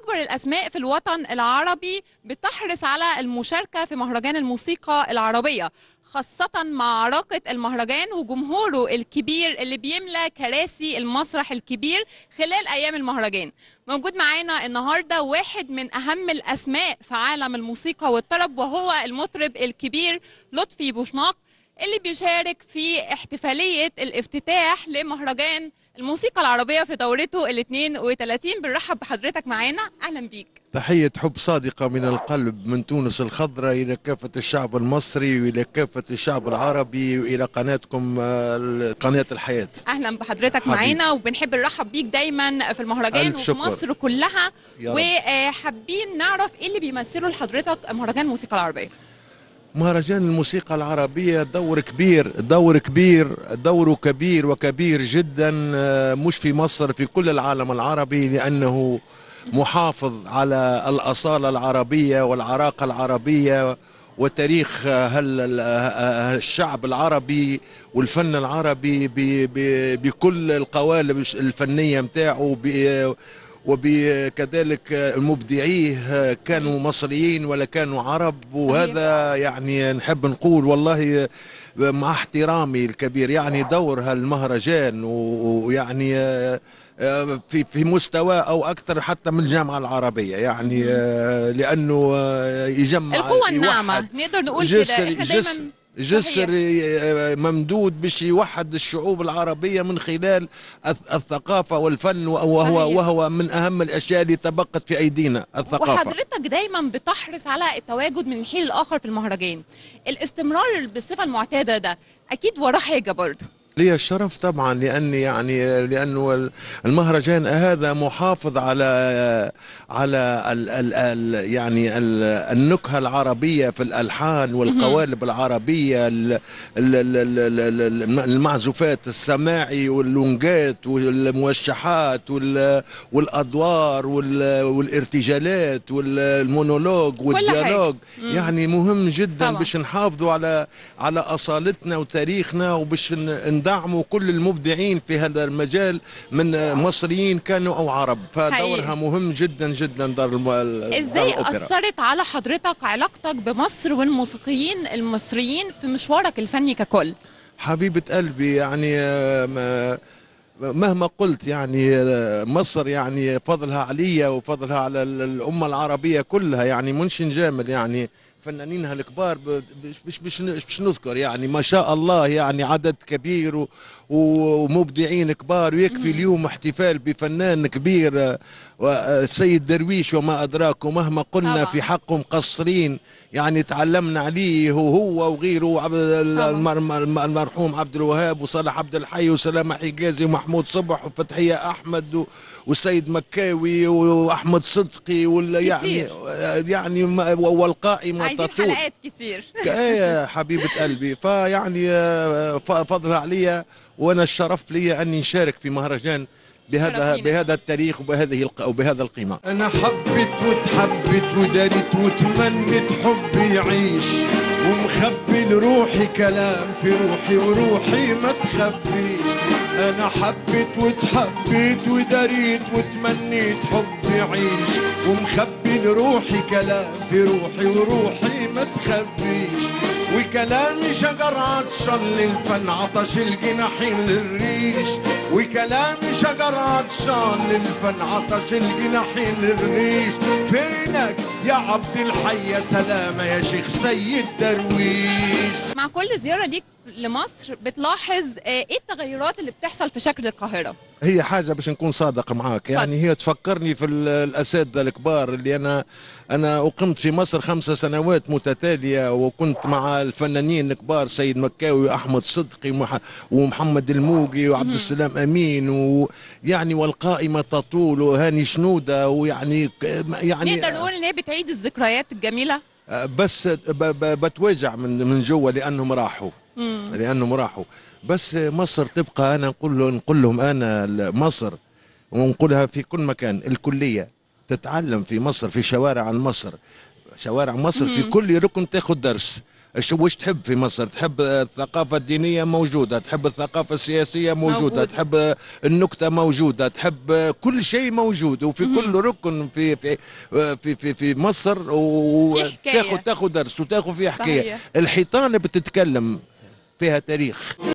أكبر الأسماء في الوطن العربي بتحرص على المشاركة في مهرجان الموسيقى العربية خاصة مع عراقة المهرجان وجمهوره الكبير اللي بيملى كراسي المسرح الكبير خلال أيام المهرجان موجود معانا النهاردة واحد من أهم الأسماء في عالم الموسيقى والطرب وهو المطرب الكبير لطفي بوشناق اللي بيشارك في احتفالية الافتتاح لمهرجان الموسيقى العربية في دورته ال 32 بنرحب بحضرتك معانا أهلا بيك تحية حب صادقة من القلب من تونس الخضراء إلى كافة الشعب المصري وإلى كافة الشعب العربي وإلى قناتكم آه، قناة الحياة أهلا بحضرتك حبيبي. معانا وبنحب نرحب بيك دايما في المهرجان ألف وفي شكر. مصر كلها يا رب. وحابين نعرف ايه اللي بيمثله لحضرتك مهرجان الموسيقى العربية مهرجان الموسيقى العربية دور كبير دور كبير دوره كبير وكبير جدا آه، مش في مصر في كل العالم العربي لأنه محافظ على الأصالة العربية والعراقة العربية وتاريخ آه، هال- ال- آه، الشعب العربي والفن العربي ب- ب- بكل القوالب الفنية متاعه ب- وبكذلك مبدعيه كانوا مصريين ولا كانوا عرب وهذا يعني نحب نقول والله مع احترامي الكبير يعني دور هالمهرجان و- ويعني آه، آه، في في مستوى او اكثر حتى من الجامعه العربيه يعني آه، لانه آه، يجمع القوة الناعمة يوحد نقدر نقول جسر كده احنا جسر دايما جسر آه، ممدود باش يوحد الشعوب العربية من خلال الث- الثقافة والفن وهو صحيح. وهو من أهم الأشياء اللي تبقت في أيدينا الثقافة وحضرتك دايما بتحرص على التواجد من الحين لآخر في المهرجان الاستمرار بالصفة المعتادة ده أكيد وراه حاجة برضه لي الشرف طبعا لاني يعني لانه المهرجان هذا محافظ على على ال ال ال يعني ال النكهه العربيه في الالحان والقوالب العربيه ال- ال- ال- ال- ال- ال- المعزوفات السماعي واللونجات والموشحات وال- والادوار وال- والارتجالات والمونولوج كل حاجة. والديالوج مم. يعني مهم جدا طبعا. باش نحافظوا على على اصالتنا وتاريخنا وباش ن- ندعموا كل المبدعين في هذا المجال من مصريين كانوا او عرب فدورها حقيقي. مهم جدا جدا دار الم... دار ازاي الأوبرا. أثرت على حضرتك علاقتك بمصر والموسيقيين المصريين في مشوارك الفني ككل حبيبة قلبي يعني آه، ما مهما قلت يعني آه، مصر يعني فضلها عليا وفضلها على ال- الأمة العربية كلها يعني منش نجامل يعني فنانينها الكبار ب- مش مش مش مش نذكر يعني ما شاء الله يعني عدد كبير و- ومبدعين كبار ويكفي اليوم احتفال بفنان كبير آه، والسيد درويش وما أدراك ومهما قلنا طبعا. في حقه مقصرين يعني تعلمنا عليه وهو وغيره عبد طبعا. المر- الم- المرحوم عبد الوهاب وصالح عبد الحي وسلامة حجازي ومحمود صبح وفتحية أحمد و- والسيد مكاوي وأحمد صدقي وال يعني يعني ما- والقائمة عايزين تطول حلقات كتير ايه يا حبيبة قلبي فيعني آه، ف- فضلها عليا وانا الشرف لي اني نشارك في مهرجان بهذا شرفينا. بهذا التاريخ وبهذه الق- وبهذا القيمة انا حبيت وتحبت ودارت وتمنت حبي يعيش ومخبي لروحي كلام في روحي وروحي ما تخبيش انا حبيت وتحبيت وداريت وتمنيت حبي يعيش ومخبي لروحي كلام في روحي وروحي ما تخبيش وكلامي شجر عطشان للفن عطش الجناحين للريش وكلامي شجر عطشان للفن عطش الجناحين للريش فينك يا عبد الحي يا سلامة يا شيخ سيد درويش مع كل زيارة ليك لمصر بتلاحظ آه، ايه التغيرات اللي بتحصل في شكل القاهرة هي حاجة باش نكون صادق معاك يعني هي تفكرني في ال- الأساتذة الكبار اللي أنا أنا أقمت في مصر خمسة سنوات متتالية وكنت مع الفنانين الكبار سيد مكاوي وأحمد صدقي ومح- ومحمد الموجي وعبد السلام أمين ويعني والقائمة تطول وهاني شنودة ويعني ك- يعني نقدر نقول ان هي بتعيد الذكريات الجميلة بس ب- ب- بتوجع من من جوا لأنهم راحوا مم. لانهم راحوا بس مصر تبقى انا نقول له نقول لهم انا مصر ونقولها في كل مكان الكليه تتعلم في مصر في شوارع مصر شوارع مصر في مم. كل ركن تاخذ درس شو وش تحب في مصر تحب الثقافة الدينية موجودة تحب الثقافة السياسية موجودة موجودة. تحب النكتة موجودة تحب كل شيء موجود وفي كل ركن في في في في, في مصر في حكاية. وتاخذ تاخذ درس وتاخذ فيها حكاية صحيح. الحيطان بتتكلم فيها تاريخ